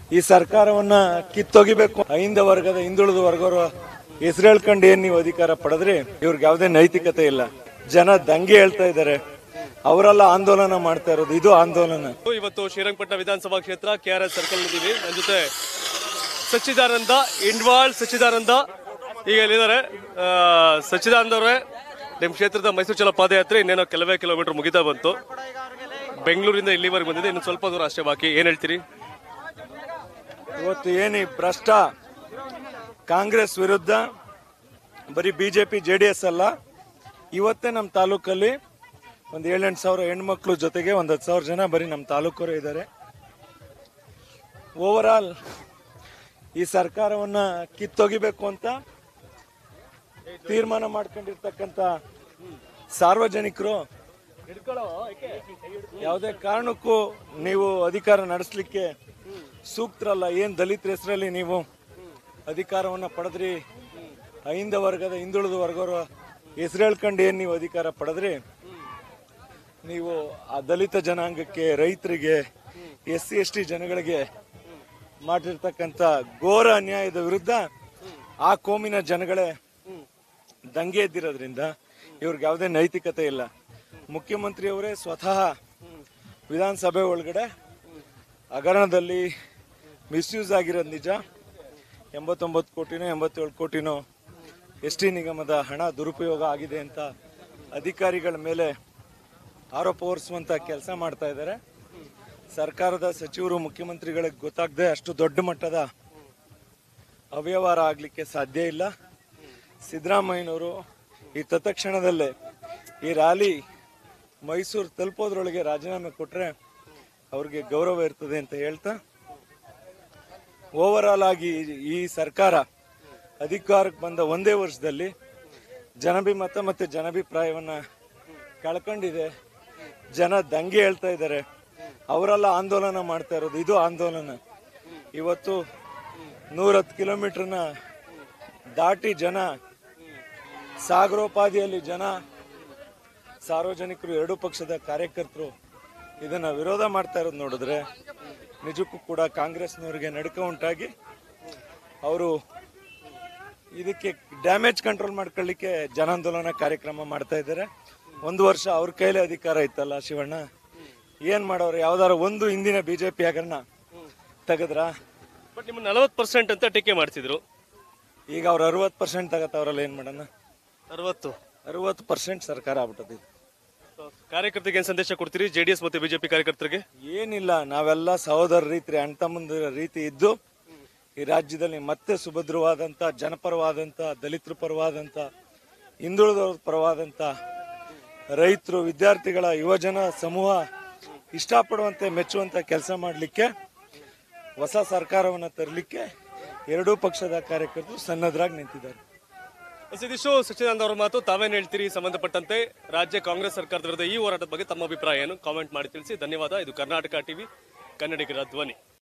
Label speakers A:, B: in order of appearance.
A: ಈ ಸರ್ಕಾರವನ್ನ ಕಿತ್ತೊಗಿಬೇಕು ಅಹಿಂದ ವರ್ಗದ ಹಿಂದುಳಿದ ವರ್ಗರ ಹೆಸರು ಹೇಳ್ಕೊಂಡು ಏನ್ ನೀವು ಅಧಿಕಾರ ಪಡೆದ್ರಿ ಇವ್ರಿಗೆ ಯಾವುದೇ ನೈತಿಕತೆ ಇಲ್ಲ ಜನ ದಂಗೆ ಹೇಳ್ತಾ ಇದ್ದಾರೆ ಅವರೆಲ್ಲ ಆಂದೋಲನ ಮಾಡ್ತಾ ಇರೋದು ಇದು ಆಂದೋಲನ
B: ಇವತ್ತು ಶ್ರೀರಂಗಪಟ್ಟಣ ವಿಧಾನಸಭಾ ಕ್ಷೇತ್ರ ಕೆ ಆರ್ ಎಸ್ ಸರ್ಕಲ್ ಇದ್ದೀವಿ ನನ್ನ ಜೊತೆ ಸಚ್ಚಿದಾನಂದ ಇಂಡ್ವಾಳ್ ಸಚ್ಚಿದಾನಂದ ಈಗ ಇಲ್ಲಿದ್ದಾರೆ ಆ, ಸಚ್ಚಿದಾನಂದ ಅವರೇ ನಿಮ್ಮ ಕ್ಷೇತ್ರದ ಮೈಸೂರು ಚಲೋ ಪಾದಯಾತ್ರೆ ಇನ್ನೇನೋ ಕೆಲವೇ ಕಿಲೋಮೀಟರ್ ಮುಗಿತಾ ಬಂತು ಬೆಂಗಳೂರಿಂದ ಇಲ್ಲಿವರೆಗೆ ಬಂದಿದೆ ಇನ್ನು ಸ್ವಲ್ಪ ದೂರ ಅಷ್ಟೇ ಬಾಕಿ ಏನ್ ಹೇಳ್ತೀರಿ
A: ಇವತ್ತು ಏನಿ ಭ್ರಷ್ಟ ಕಾಂಗ್ರೆಸ್ ವಿರುದ್ಧ ಬರೀ ಬಿಜೆಪಿ ಜೆ ಡಿ ಎಸ್ ಅಲ್ಲ ಇವತ್ತೇ ನಮ್ಮ ತಾಲೂಕಲ್ಲಿ ಒಂದು ಏಳೆಂಟು ಸಾವಿರ ಹೆಣ್ಮಕ್ಳು ಜೊತೆಗೆ ಒಂದು ಹತ್ತು ಸಾವಿರ ಜನ ಬರೀ ನಮ್ಮ ತಾಲೂಕರು ಇದ್ದಾರೆ ಓವರ್ ಆಲ್ ಈ ಸರ್ಕಾರವನ್ನ ಕಿತ್ತೊಗಿಬೇಕು ಅಂತ ತೀರ್ಮಾನ ಮಾಡ್ಕೊಂಡಿರ್ತಕ್ಕಂಥ ಸಾರ್ವಜನಿಕರು ಯಾವುದೇ ಕಾರಣಕ್ಕೂ ನೀವು ಅಧಿಕಾರ ನಡೆಸಲಿಕ್ಕೆ ಸೂಕ್ತರಲ್ಲ ಏನ್ ದಲಿತರ ಹೆಸರಲ್ಲಿ ನೀವು ಅಧಿಕಾರವನ್ನ ಪಡೆದ್ರಿ ಅಹಿಂದ ವರ್ಗದ ಹಿಂದುಳಿದ ವರ್ಗರ ಹೆಸರು ಹೇಳ್ಕೊಂಡು ಏನ್ ನೀವು ಅಧಿಕಾರ ಪಡೆದ್ರಿ ನೀವು ಆ ದಲಿತ ಜನಾಂಗಕ್ಕೆ ರೈತರಿಗೆ ಎಸ್ ಸಿ ಎಸ್ ಟಿ ಜನಗಳಿಗೆ ಮಾಡಿರ್ತಕ್ಕಂಥ ಘೋರ ಅನ್ಯಾಯದ ವಿರುದ್ಧ ಆ ಕೋಮಿನ ಜನಗಳೇ ದಂಗೆ ಎದ್ದಿರೋದ್ರಿಂದ ಇವ್ರಿಗೆ ಯಾವುದೇ ನೈತಿಕತೆ ಇಲ್ಲ ಮುಖ್ಯಮಂತ್ರಿಯವರೇ ಸ್ವತಃ ವಿಧಾನಸಭೆ ಒಳಗಡೆ ಹಗರಣದಲ್ಲಿ ಮಿಸ್ಯೂಸ್ ಆಗಿರೋದು ನಿಜ ಎಂಬತ್ತೊಂಬತ್ತು ಕೋಟಿನೋ ಎಂಬತ್ತೇಳು ಕೋಟಿನೋ ಎಸ್ ಟಿ ನಿಗಮದ ಹಣ ದುರುಪಯೋಗ ಆಗಿದೆ ಅಂತ ಅಧಿಕಾರಿಗಳ ಮೇಲೆ ಆರೋಪ ಹೊರಿಸುವಂತ ಕೆಲಸ ಮಾಡ್ತಾ ಇದ್ದಾರೆ ಸರ್ಕಾರದ ಸಚಿವರು ಮುಖ್ಯಮಂತ್ರಿಗಳಿಗೆ ಗೊತ್ತಾಗದೆ ಅಷ್ಟು ದೊಡ್ಡ ಮಟ್ಟದ ಅವ್ಯವಹಾರ ಆಗಲಿಕ್ಕೆ ಸಾಧ್ಯ ಇಲ್ಲ ಸಿದ್ದರಾಮಯ್ಯನವರು ಈ ತತ್ಕ್ಷಣದಲ್ಲೇ ಈ ರ್ಯಾಲಿ ಮೈಸೂರು ತಲುಪೋದ್ರೊಳಗೆ ರಾಜೀನಾಮೆ ಕೊಟ್ರೆ ಅವ್ರಿಗೆ ಗೌರವ ಇರ್ತದೆ ಅಂತ ಹೇಳ್ತಾ ಓವರ್ ಆಲ್ ಆಗಿ ಈ ಸರ್ಕಾರ ಅಧಿಕಾರಕ್ಕೆ ಬಂದ ಒಂದೇ ವರ್ಷದಲ್ಲಿ ಜನಭಿಮತ ಮತ್ತೆ ಜನಾಭಿಪ್ರಾಯವನ್ನ ಕಳ್ಕೊಂಡಿದೆ ಜನ ದಂಗೆ ಹೇಳ್ತಾ ಇದ್ದಾರೆ ಅವರೆಲ್ಲ ಆಂದೋಲನ ಮಾಡ್ತಾ ಇರೋದು ಇದು ಆಂದೋಲನ ಇವತ್ತು ನೂರತ್ತು ಕಿಲೋಮೀಟರ್ನ ದಾಟಿ ಜನ ಸಾಗರೋಪಾದಿಯಲ್ಲಿ ಜನ ಸಾರ್ವಜನಿಕರು ಎರಡೂ ಪಕ್ಷದ ಕಾರ್ಯಕರ್ತರು ಇದನ್ನ ವಿರೋಧ ಮಾಡ್ತಾ ಇರೋದು ನೋಡಿದ್ರೆ ನಿಜಕ್ಕೂ ಕೂಡ ಕಾಂಗ್ರೆಸ್ನವರಿಗೆ ನಡುಕ ಉಂಟಾಗಿ ಅವರು ಇದಕ್ಕೆ ಡ್ಯಾಮೇಜ್ ಕಂಟ್ರೋಲ್ ಮಾಡ್ಕೊಳ್ಳಿಕ್ಕೆ ಜನಾಂದೋಲನ ಕಾರ್ಯಕ್ರಮ ಮಾಡ್ತಾ ಇದ್ದಾರೆ ಒಂದು ವರ್ಷ ಅವ್ರ ಕೈಲೇ ಅಧಿಕಾರ ಇತ್ತಲ್ಲ ಶಿವಣ್ಣ ಏನ್ ಮಾಡೋರು ಯಾವ್ದಾರ ಒಂದು ಹಿಂದಿನ ಬಿಜೆಪಿ ಹಗರಣ ತೆಗೆದ್ರ
B: ಬಟ್ ನಿಮ್ಮ ನಲವತ್ತು ಪರ್ಸೆಂಟ್ ಅಂತ ಟೀಕೆ ಮಾಡ್ತಿದ್ರು
A: ಈಗ ಅವ್ರು ಅರವತ್ತು ಪರ್ಸೆಂಟ್ ತಗತ್ತವ್ರಲ್ಲ ಏನ್ ಮಾಡೋಣ
B: ಅರವತ್ತು
A: ಅರವತ್ತು ಪರ್ಸೆಂಟ್ ಸರ್ಕಾರ ಆಗ್ಬಿಟ್ಟದ ಇದು
B: ಕಾರ್ಯಕರ್ತರಿಗೆ ಏನ್ ಸಂದೇಶ ಕೊಡ್ತೀರಿ ಜೆಡಿಎಸ್ ಮತ್ತೆ ಬಿಜೆಪಿ ಕಾರ್ಯಕರ್ತರಿಗೆ
A: ಏನಿಲ್ಲ ನಾವೆಲ್ಲ ಸಹೋದರ ರೀತಿ ಅಣ್ಣ ತಮ್ಮಂದಿರ ರೀತಿ ಇದ್ದು ಈ ರಾಜ್ಯದಲ್ಲಿ ಮತ್ತೆ ಸುಭದ್ರವಾದಂತ ಜನಪರವಾದಂತ ದಲಿತರ ಪರವಾದಂತ ಹಿಂದುಳಿದವ್ರ ಪರವಾದಂತ ರೈತರು ವಿದ್ಯಾರ್ಥಿಗಳ ಯುವಜನ ಸಮೂಹ ಇಷ್ಟಪಡುವಂತೆ ಮೆಚ್ಚುವಂತ ಕೆಲಸ ಮಾಡಲಿಕ್ಕೆ ಹೊಸ ಸರ್ಕಾರವನ್ನ ತರಲಿಕ್ಕೆ ಎರಡೂ ಪಕ್ಷದ ಕಾರ್ಯಕರ್ತರು ಸನ್ನದ್ಧರಾಗಿ ನಿಂತಿದ್ದಾರೆ
B: ಇದಿಷ್ಟು ಸಚ್ಚಿದಾನಂದ ಅವರ ಮಾತು ತಾವೇನ್ ಹೇಳ್ತೀರಿ ಸಂಬಂಧಪಟ್ಟಂತೆ ರಾಜ್ಯ ಕಾಂಗ್ರೆಸ್ ಸರ್ಕಾರದ ವಿರುದ್ಧ ಈ ಹೋರಾಟದ ಬಗ್ಗೆ ತಮ್ಮ ಅಭಿಪ್ರಾಯ ಏನು ಕಾಮೆಂಟ್ ಮಾಡಿ ತಿಳಿಸಿ ಧನ್ಯವಾದ ಇದು ಕರ್ನಾಟಕ ಟಿವಿ ಕನ್ನಡಿಗರ ಧ್ವನಿ